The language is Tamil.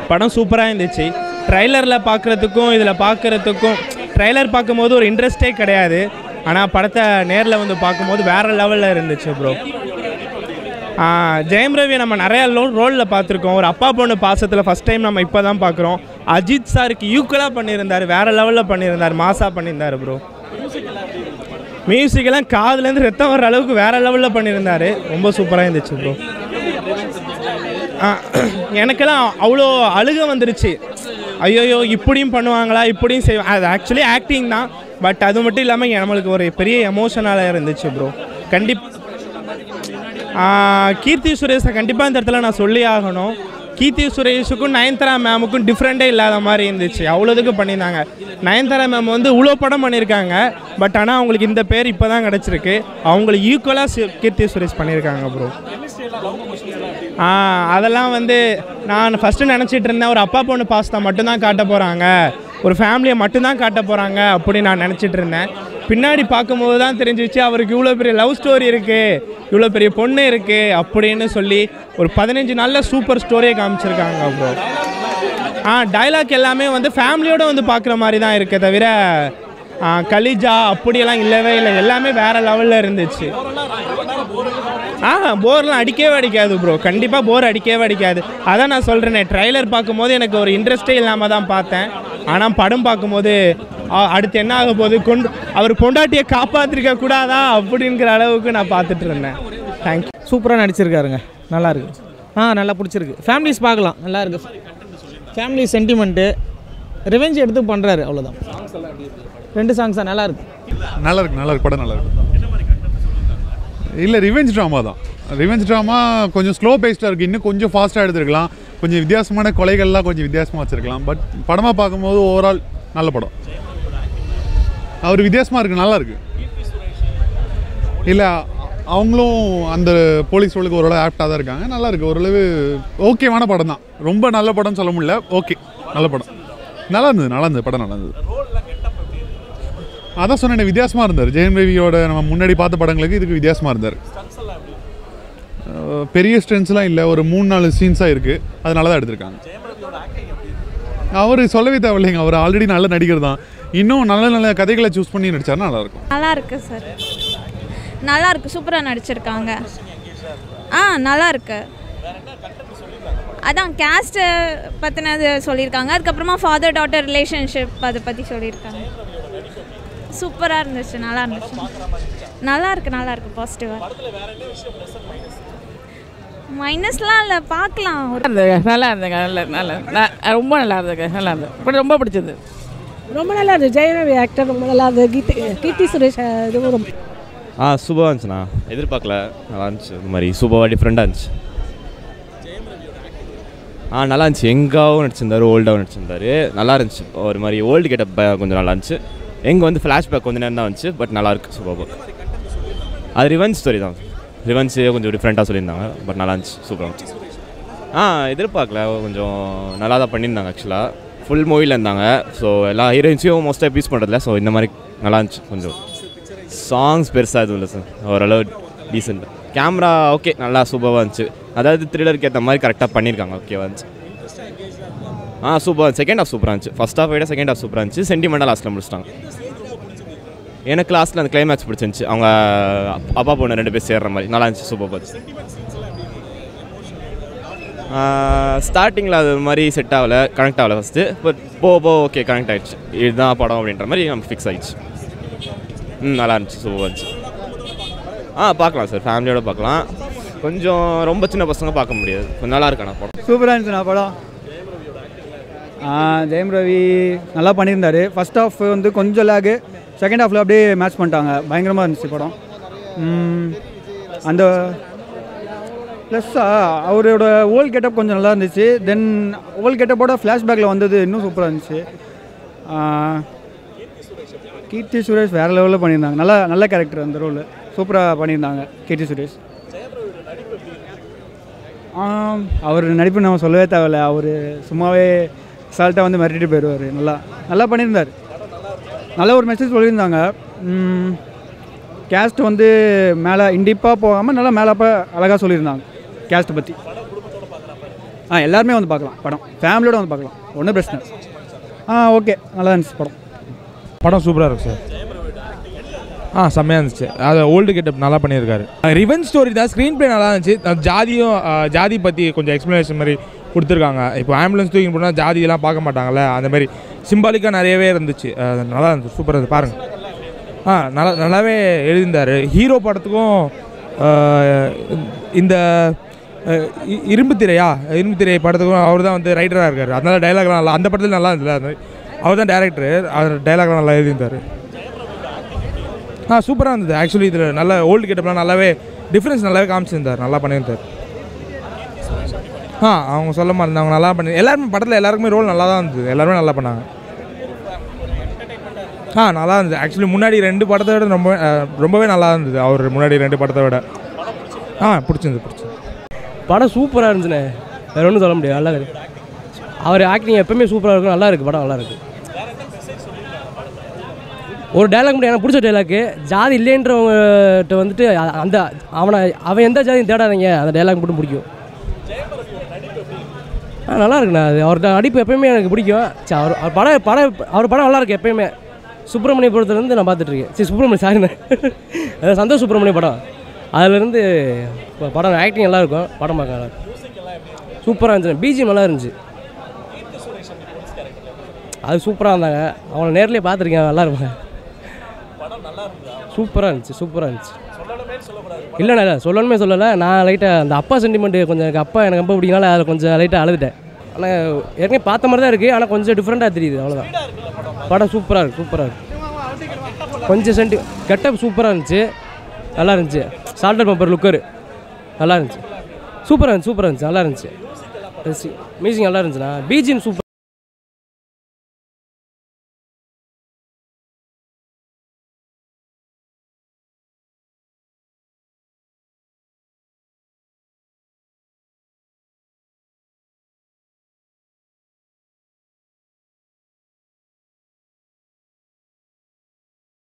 படம் சூப்பராக இருந்துச்சு ட்ரைலரில் பார்க்குறதுக்கும் இதில் பார்க்குறதுக்கும் ட்ரைலர் பார்க்கும்போது ஒரு இன்ட்ரெஸ்டே கிடையாது ஆனால் படத்தை நேரில் வந்து பார்க்கும்போது வேறு லெவலில் இருந்துச்சு ப்ரோ ஜெயம் ரவி நம்ம நிறைய லோ ரோலில் பார்த்துருக்கோம் ஒரு அப்பா பொண்ணு பாசத்தில் ஃபஸ்ட் டைம் நம்ம இப்போ தான் பார்க்குறோம் அஜித் சாருக்கு ஈக்குவலாக பண்ணியிருந்தார் வேறு லெவலில் பண்ணியிருந்தார் மாசாக பண்ணியிருந்தார் ப்ரோ மியூசிக்கெல்லாம் காதுலேருந்து ரத்தம் வர அளவுக்கு வேறு லெவலில் பண்ணியிருந்தார் ரொம்ப சூப்பராக இருந்துச்சு ப்ரோ எனக்கெல்லாம் அவ்வளோ அழுக வந்துருச்சு ஐயோயோ இப்படியும் பண்ணுவாங்களா இப்படியும் செய்வாங்க அது ஆக்சுவலி ஆக்டிங் தான் பட் அது மட்டும் இல்லாமல் நம்மளுக்கு ஒரு பெரிய எமோஷனலாக இருந்துச்சு ப்ரோ கண்டிப் கீர்த்தி சுரேஷை கண்டிப்பாக இந்த இடத்துல நான் சொல்லி ஆகணும் கீர்த்தி சுரேஷுக்கும் நயன்தாரா மேமுக்கும் டிஃப்ரெண்ட்டே இல்லாத மாதிரி இருந்துச்சு அவ்வளோதுக்கு பண்ணியிருந்தாங்க நயன்தாரா மேம் வந்து இவ்வளோ படம் பண்ணியிருக்காங்க பட் ஆனால் அவங்களுக்கு இந்த பேர் இப்போ தான் கிடச்சிருக்கு அவங்களுக்கு ஈக்குவலாக கீர்த்தி சுரேஷ் பண்ணியிருக்காங்க ப்ரோ ஆ அதெல்லாம் வந்து நான் ஃபஸ்ட்டு நினச்சிட்டு இருந்தேன் ஒரு அப்பா பொண்ணு பாஸ்தா மட்டும்தான் காட்ட போகிறாங்க ஒரு ஃபேமிலியை மட்டும்தான் காட்ட போகிறாங்க அப்படி நான் நினச்சிட்டு இருந்தேன் பின்னாடி பார்க்கும்போது தான் தெரிஞ்சிச்சு அவருக்கு இவ்வளோ பெரிய லவ் ஸ்டோரி இருக்குது இவ்வளோ பெரிய பொண்ணு இருக்குது அப்படின்னு சொல்லி ஒரு பதினஞ்சு நாளில் சூப்பர் ஸ்டோரியை காமிச்சிருக்காங்க ப்ரோ ஆ டைலாக் எல்லாமே வந்து ஃபேமிலியோட வந்து பார்க்குற மாதிரி தான் இருக்கே தவிர ஆ, கலிஜா அப்படியெல்லாம் இல்லவே இல்லை எல்லாமே வேறு லெவலில் இருந்துச்சு ஆ போர்லாம் அடிக்கவே அடிக்காது ப்ரோ கண்டிப்பாக போர் அடிக்கவே அடிக்காது அதான் நான் சொல்கிறேனே ட்ரைலர் பார்க்கும்போது எனக்கு ஒரு இன்ட்ரெஸ்டே இல்லாமல் தான் பார்த்தேன் ஆனால் படம் பார்க்கும்போது ஆ, அடுத்து என்ன ஆக போகுது கொண்டு அவர் பொண்டாட்டியை காப்பாற்றிருக்க கூடாதா அப்படிங்கிற அளவுக்கு நான் பார்த்துட்டு இருந்தேன் தேங்க்யூ சூப்பராக நடிச்சிருக்காருங்க நல்லா இருக்கு ஆ நல்லா பிடிச்சிருக்கு ஃபேமிலிஸ் பார்க்கலாம் நல்லா இருக்கு ஃபேமிலி சென்டிமெண்ட்டு ரிவெஞ்ச் எடுத்து பண்ணுறாரு அவ்வளோதான் ரெண்டு சாங்ஸாக நல்லா இருக்கு நல்லா இருக்கு நல்லா இருக்கு படம் நல்லா இருக்கு இல்லை ரிவெஞ்ச் ட்ராமா தான் ரிவெஞ்ச் ட்ராமா கொஞ்சம் ஸ்லோ பேஸ்டாக இருக்குது இன்னும் கொஞ்சம் ஃபாஸ்ட்டாக எடுத்துருக்கலாம் கொஞ்சம் வித்தியாசமான கொலைகள்லாம் கொஞ்சம் வித்தியாசமாக வச்சுருக்கலாம் பட் படமாக பார்க்கும்போது ஓவரால் நல்ல படம் அவர் வித்தியாசமாக இருக்குது நல்லா இருக்கு இல்லை அவங்களும் அந்த போலீஸ் ரோலுக்கு ஓரளவு ஆப்டாக தான் இருக்காங்க நல்லா இருக்கு ஓரளவு ஓகேவான படம் தான் ரொம்ப நல்ல படம்னு சொல்ல முடியல ஓகே நல்ல படம் நல்லா இருந்தது நல்லா இருந்தது படம் நல்லா இருந்தது அதான் சொன்னேன் வித்தியாசமாக இருந்தார் ஜெயம் ரவியோட நம்ம முன்னாடி பார்த்த படங்களுக்கு இதுக்கு வித்தியாசமாக இருந்தார் அஹ் பெரிய ஸ்ட்ரென்த்ஸ்லாம் இல்லை ஒரு மூணு நாலு சீன்ஸாக இருக்குது அதனால தான் எடுத்திருக்காங்க அவர் சொல்லவே தேவையில்லைங்க அவர் ஆல்ரெடி நல்ல நடிகர் தான் இன்னும் நல்ல நல்ல கதைகளை சூஸ் பண்ணி நடிச்சாருன்னா நல்லாயிருக்கும் நல்லா இருக்கு சார் நல்லா இருக்கு சூப்பராக நடிச்சிருக்காங்க ஆ நல்லா இருக்கு அதான் கேஸ்ட்டை பற்றினது சொல்லியிருக்காங்க அதுக்கப்புறமா ஃபாதர் டாட்டர் ரிலேஷன்ஷிப் அதை பற்றி சொல்லியிருக்காங்க சூப்பராக இருந்துச்சு நல்லா இருந்துச்சு நல்லா இருக்கு நல்லா இருக்கு பாசிட்டிவாக மைனஸ்லாம் இல்லை பார்க்கலாம் ஒரு இருந்தது நல்லா இருந்ததுங்க நல்ல நல்ல ந- ரொம்ப நல்லா இருந்ததுங்க நல்லா இருந்தது படம் ரொம்ப பிடிச்சது ரொம்ப நல்லா இருந்துச்சு ஜெயரவி ஆக்டர் ரொம்ப நல்லா இருந்தது கீர்த்தி கீர்த்தி சுரேஷ் இதுவும் ரொம்ப ஆ சூப்பராக இருந்துச்சுண்ணா எதிர்பார்க்கல நல்லா இருந்துச்சு இந்த மாதிரி சூப்பராக டிஃப்ரெண்ட்டாக இருந்துச்சு ஆ நல்லா இருந்துச்சு எங்காவும் நடிச்சிருந்தாரு ஓல்டாகவும் நடிச்சிருந்தாரு நல்லா இருந்துச்சு ஒரு மாதிரி ஓல்டு கெட்டப் கொஞ்சம் நல்லா இருந்துச்சு எங்கே வந்து ஃப்ளாஷ்பேக் கொஞ்சம் நேரம் தான் வந்துச்சு பட் நல்லா இருக்கு சூப்பர் அது ரிவெஞ்ச் ஸ்டோரி தான் ரிவெஞ்ச் கொஞ்சம் டிஃப்ரெண்ட்டாக சொல்லியிருந்தாங்க பட் நல்லா இருந்துச்சு சூப்பராக இருந்துச்சு ஆ எதிர்பார்க்கல கொஞ்சம் நல்லா தான் பண்ணியிருந்தாங்க ஆக்சுவலாக ஃபுல் மூவியில் இருந்தாங்க ஸோ எல்லா ஹீரோயின்ஸையும் மோஸ்ட்டாக யூஸ் பண்ணுறதில்ல ஸோ இந்த மாதிரி நல்லா இருந்துச்சு கொஞ்சம் சாங்ஸ் பெருசாக எதுவும் இல்லை சார் ஓரளவு டீசெண்ட் கேமரா ஓகே நல்லா சூப்பராக இருந்துச்சு அதாவது த்ரில்லருக்கு ஏற்ற மாதிரி கரெக்டாக பண்ணியிருக்காங்க ஓகேவா இருந்துச்சு ஆ சூப்பராக செகண்ட் ஹாஃப் சூப்பராக இருந்துச்சு ஃபஸ்ட் ஹாஃப் விட செகண்ட் ஹாஃப் சூப்பராக இருந்துச்சு சென்டிமெண்டாக லாஸ்ட்டில் முடிச்சிட்டாங்க எனக்கு லாஸ்ட்டில் அந்த கிளைமேக்ஸ் பிடிச்சிருந்துச்சு அவங்க அப்- அப்பா பொண்ணு ரெண்டு பேர் சேர்ற மாதிரி நல்லா இருந்துச்சு சூப்பர் பார்த்து ஸ்டார்டிங்கில் அது ஒரு மாதிரி செட் ஆகலை கனெக்ட் ஆகலை ஃபஸ்ட்டு பட் போ போ ஓகே கனெக்ட் ஆகிடுச்சு இதுதான் படம் அப்படின்ற மாதிரி நமக்கு ஃபிக்ஸ் ஆயிடுச்சு ம் நல்லா இருந்துச்சு சூப்பராக இருந்துச்சு ஆ பார்க்கலாம் சார் ஃபேமிலியோட பார்க்கலாம் கொஞ்சம் ரொம்ப சின்ன பசங்க பார்க்க முடியாது கொஞ்சம் நல்லா இருக்கான படம் சூப்பராக இருந்துச்சுண்ணா படம் ஆ, ஜெயம் ரவி நல்லா பண்ணியிருந்தாரு ஃபர்ஸ்ட் ஹாஃப் வந்து கொஞ்சம் லேகு செகண்ட் ஹாஃபில் அப்படியே மேட்ச் பண்ணிட்டாங்க பயங்கரமாக இருந்துச்சு படம் ம், அந்த ப்ளஸ்ஸாக அவரோட ஓல்ட் கெட்டப் கொஞ்சம் நல்லா இருந்துச்சு தென் ஓல்ட் கெட்டப்போட ஃப்ளாஷ்பேக்கில் வந்தது இன்னும் சூப்பராக இருந்துச்சு ஆ, கீர்த்தி சுரேஷ் வேறு லெவலில் பண்ணியிருந்தாங்க நல்லா நல்ல கேரக்டர் அந்த ரோல் சூப்பராக பண்ணியிருந்தாங்க கீர்த்தி சுரேஷ் ஆம், அவர் நடிப்பு நம்ம சொல்லவே தேவையில்ல அவர் சும்மாவே சால்ட்டாக வந்து மிரட்டிட்டு போயிடுவார் நல்லா நல்லா பண்ணியிருந்தார் நல்ல ஒரு மெசேஜ் சொல்லியிருந்தாங்க கேஸ்ட் வந்து மேலே இண்டிப்பாக போகாமல் நல்லா மேலப்போ அழகாக சொல்லியிருந்தாங்க கேஸ்ட்டை பற்றி ஆ எல்லாருமே வந்து பார்க்கலாம் படம் ஃபேமிலியோட வந்து பார்க்கலாம் ஒன்றும் பிரச்சனை இல்லை. ஆ ஓகே நல்லா இருந்துச்சு படம் படம் சூப்பராக இருக்கு சார் ஆ செம்மையாக இருந்துச்சு அது ஓல்டு கெட்டப் நல்லா பண்ணியிருக்காரு ரிவெஞ்ச் ஸ்டோரி தான் ஸ்க்ரீன் ப்ளே நல்லா இருந்துச்சு அது ஜாதியும் ஆ, ஜாதி பற்றி கொஞ்சம் எக்ஸ்ப்ளனேஷன் மாதிரி கொடுத்துருக்காங்க இப்போ ஆம்புலன்ஸ் தூக்கி போனால் ஜாதியெல்லாம் பார்க்க மாட்டாங்கல்ல அந்த மாதிரி சிம்பாலிக்காக நிறையவே இருந்துச்சு அது நல்லா இருந்துச்சு சூப்பராக இருந்துச்சு பாருங்கள் ஆ நல்லா நல்லாவே எழுதியிருந்தார் ஹீரோ படத்துக்கும் ஆ, இந்த ஆ, இ- இரும்பு திரையா இரும்பு திரை படத்துக்கும் அவர் தான் வந்து ரைட்டராக இருக்கார் அதனால டைலாக்லாம் நல்லா அந்த படத்தில் நல்லா இருந்தது அவர் தான் டேரக்டர் அவர் டைலாக்லாம் நல்லா எழுதியிருந்தார் ஆ சூப்பராக இருந்தது ஆக்சுவலி இதில் நல்ல ஓல்டு கெட்டப்லாம் நல்லாவே டிஃப்ரென்ஸ் நல்லாவே காமிச்சிருந்தார் நல்லா பண்ணியிருந்தார் ஆ அவங்க சொல்ல மாதிரி அவங்க நல்லா பண்ணி எல்லாருமே படத்தில் எல்லாருக்குமே ரோல் நல்லா தான் இருந்தது எல்லாருமே நல்லா பண்ணாங்க ஆ நல்லா இருந்தது ஆக்சுவலி முன்னாடி ரெண்டு படத்தை விட ரொம்ப அஹ், ரொம்பவே நல்லா இருந்தது அவர் முன்னாடி ரெண்டு படத்தை விட ஆ பிடிச்சிருந்து பிடிச்சிருந்து படம் சூப்பராக இருந்துச்சுண்ணே வேற ஒன்றும் சொல்ல முடியாது நல்லா இருக்கு அவர் ஆக்டிங் எப்பவுமே சூப்பராக இருக்கும் நல்லா இருக்கு படம் நல்லா இருக்கு ஒரு டைலாக் மட்டும் எனக்கு பிடிச்ச டைலாக்கு ஜாதி இல்லைன்றவங்ககிட்ட வந்துட்டு அ- அந்த அவனை அவன் எந்த ஜாதியும் தேடாதீங்க அந்த டைலாக் மட்டும் பிடிக்கும் ஆ நல்லா இருக்குண்ணா அது அவர்கிட்ட நடிப்பு எப்பயுமே எனக்கு பிடிக்கும் சரி அவர் அவர் படம் படம் அவர் படம் நல்லா இருக்கு எப்பயுமே சுப்பிரமணியபுரத்துலேருந்து நான் பார்த்துட்ருக்கேன் சரி சுப்பிரமணியம் சாரிண்ணே அதான் சந்தோஷ் சுப்பிரமணிய படம் அதுலேருந்து இப்போ படம் ஆக்டிங் நல்லா இருக்கும் படம் பார்க்க நல்லா இருக்கும் சூப்பராக இருந்துச்சு பிஜிஎம் நல்லா இருந்துச்சு அது சூப்பராக இருந்தாங்க அவங்கள நேர்லயே பார்த்துருக்கேன் நல்லா இருப்பாங்க சூப்பராக இருந்துச்சு சூப்பராக இருந்துச்சு இல்லைண்ணா இல்லை சொல்லணுமே சொல்லலை நான் லைட்டாக அந்த அப்பா சென்டிமெண்ட்டு கொஞ்சம் எனக்கு அப்பா எனக்கு ரொம்ப பிடிக்கனால அதில் கொஞ்சம் லைட்டாக அழுதுட்டேன் ஆனால் ஏற்கனவே பார்த்த மாதிரி தான் இருக்குது ஆனால் கொஞ்சம் டிஃப்ரெண்ட்டாக தெரியுது அவ்வளோதான் படம் சூப்பராக இருக்குது சூப்பராக இருக்குது கொஞ்சம் சென்டி கெட்டப் சூப்பராக இருந்துச்சு நல்லா இருந்துச்சு சால்டர் பம்பர் லுக்கர் நல்லா இருந்துச்சு சூப்பராக இருந்துச்சு சூப்பராக இருந்துச்சு நல்லா இருந்துச்சு மியூசிக் நல்லா இருந்துச்சுண்ணா பிஜிஎம் சூப்பர்